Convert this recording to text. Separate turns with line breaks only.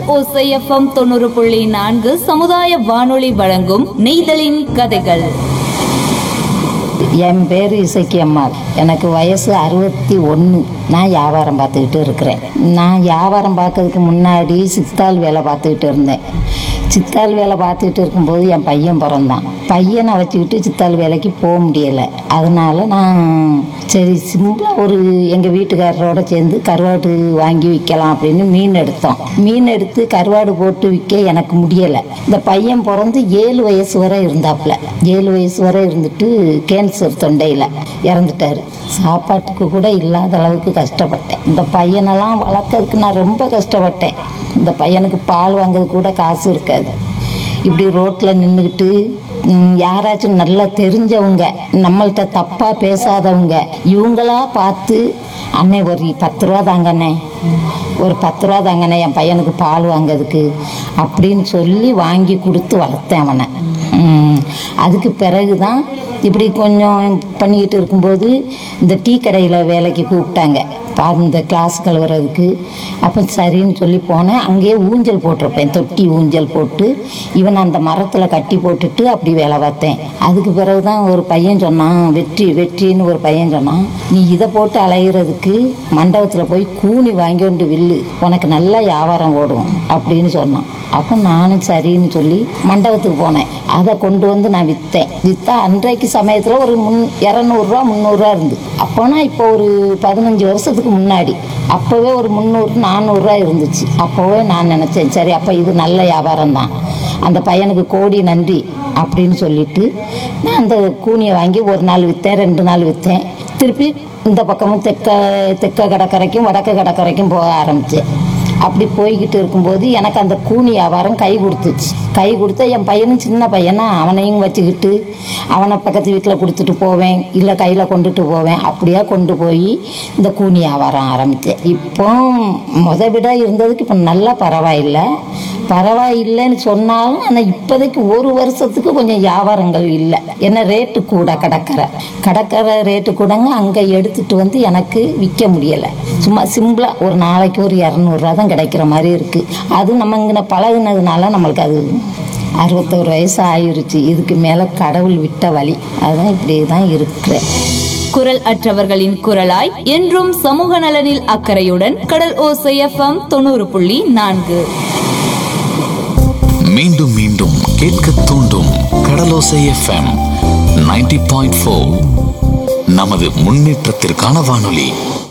ஓசைஎஃப்எம் தொண்ணூறு புள்ளி நான்கு சமுதாய வானொலி வழங்கும் நெய்தலின் கதைகள்
என் பேர் இசக்கி அம்மாள் எனக்கு வயசு அறுபத்தி ஒன்று நான் வியாபாரம் பார்த்துக்கிட்டு இருக்கிறேன் நான் வியாபாரம் பார்க்கறதுக்கு முன்னாடி சித்தாள் வேலை பார்த்துக்கிட்டு இருந்தேன் சித்தாள் வேலை பார்த்துக்கிட்டு இருக்கும்போது என் பையன் பிறந்தான் பையனை வச்சுக்கிட்டு சித்தாள் வேலைக்கு போக முடியலை அதனால நான் சரி சிம்பிளாக ஒரு எங்கள் வீட்டுக்காரரோட சேர்ந்து கருவாடு வாங்கி விற்கலாம் அப்படின்னு மீன் எடுத்தோம் மீன் எடுத்து கருவாடு போட்டு விற்க எனக்கு முடியலை இந்த பையன் பிறந்து ஏழு வயசு வரை இருந்தாப்புல ஏழு வயசு வரை இருந்துட்டு கேன்சர் தொண்டையில் இறந்துட்டாரு சாப்பாட்டுக்கு கூட இல்லாத அளவுக்கு கஷ்டப்பட்டேன் இந்த பையனெல்லாம் வளர்க்கறதுக்கு நான் ரொம்ப கஷ்டப்பட்டேன் இந்த பையனுக்கு பால் வாங்குறது கூட காசு இருக்காது இப்படி ரோட்டில் நின்றுக்கிட்டு யாராச்சும் நல்லா தெரிஞ்சவங்க நம்மள்ட்ட தப்பாக பேசாதவங்க இவங்களா பார்த்து அண்ணே ஒரு பத்து ரூபா தாங்கண்ணே ஒரு பத்து ரூபா தாங்கண்ணே என் பையனுக்கு பால் வாங்கிறதுக்கு அப்படின்னு சொல்லி வாங்கி கொடுத்து வளர்த்தேன் அவனை ம், அதுக்கு பிறகு தான் இப்படி கொஞ்சம் பண்ணிக்கிட்டு இருக்கும்போது இந்த டீ கடையில் வேலைக்கு கூப்பிட்டாங்க பா இந்த கிளாஸ் கழுவுறதுக்கு அப்போ சரின்னு சொல்லி போனேன் அங்கேயே ஊஞ்சல் போட்டிருப்பேன் தொட்டி ஊஞ்சல் போட்டு இவன் அந்த மரத்தில் கட்டி போட்டுட்டு அப்படி வேலை பார்த்தேன் அதுக்கு பிறகு தான் ஒரு பையன் சொன்னான் வெற்றி வெற்றின்னு ஒரு பையன் சொன்னான் நீ இதை போட்டு அலையிறதுக்கு மண்டபத்தில் போய் கூனி வாங்கி கொண்டு வில்லு உனக்கு நல்லா வியாபாரம் ஓடும் அப்படின்னு சொன்னான் அப்போ நானும் சரின்னு சொல்லி மண்டபத்துக்கு போனேன் அதை கொண்டு வந்து நான் விற்றேன் விற்றா அன்றைக்கு சமயத்தில் ஒரு முன் இரநூறுவா முந்நூறுரூவா இருந்து அப்போனா இப்போ ஒரு பதினஞ்சு வருஷத்துக்கு முன்னாடி அப்போவே ஒரு முந்நூறு நானூறுரூவா இருந்துச்சு அப்போவே நான் நினச்சேன் சரி அப்போ இது நல்ல வியாபாரம் தான் அந்த பையனுக்கு கோடி நன்றி அப்படின்னு சொல்லிட்டு நான் அந்த கூனியை வாங்கி ஒரு நாள் விற்றேன் ரெண்டு நாள் விற்றேன் திருப்பி இந்த பக்கமும் தெற்க தெற்க கடற்கரைக்கும் வடக்கு கடற்கரைக்கும் போக ஆரம்பித்தேன் அப்படி போய்கிட்டு இருக்கும்போது எனக்கு அந்த கூனி வியாபாரம் கை கொடுத்துச்சு கை கொடுத்த என் பையனும் சின்ன பையனா அவனையும் வச்சுக்கிட்டு அவனை பக்கத்து வீட்டில் கொடுத்துட்டு போவேன் இல்லை கையில் கொண்டுட்டு போவேன் அப்படியே கொண்டு போய் இந்த கூனி வியாபாரம் ஆரம்பித்தேன் இப்போ முத விட இருந்ததுக்கு இப்போ நல்லா பரவாயில்லை பரவாயில்லைன்னு சொன்னாலும் ஆனால் இப்போதைக்கு ஒரு வருஷத்துக்கு கொஞ்சம் வியாபாரங்கள் இல்லை என்ன ரேட்டு கூட கடற்கரை கடற்கரை ரேட்டு கூடங்க அங்கே எடுத்துட்டு வந்து எனக்கு விற்க முடியலை சும்மா சிம்பிளாக ஒரு நாளைக்கு ஒரு இரநூறுவா தான் கிடைக்கிற மாதிரி இருக்குது அது நம்ம இங்கே பழகுனதுனால நம்மளுக்கு அது அறுபத்தோரு வயசு ஆயிருச்சு இதுக்கு மேலே கடவுள் விட்ட வழி அதுதான் இப்படி தான் இருக்கிறேன்
குரல் அற்றவர்களின் குரலாய் என்றும் சமூக நலனில் அக்கறையுடன் கடல் ஓசைஎஃப்எம் தொண்ணூறு புள்ளி நான்கு
மீண்டும் மீண்டும் கேட்க தூண்டும் கடலோசை எஃப்எம் 90.4 பாயிண்ட் நமது முன்னேற்றத்திற்கான வானொலி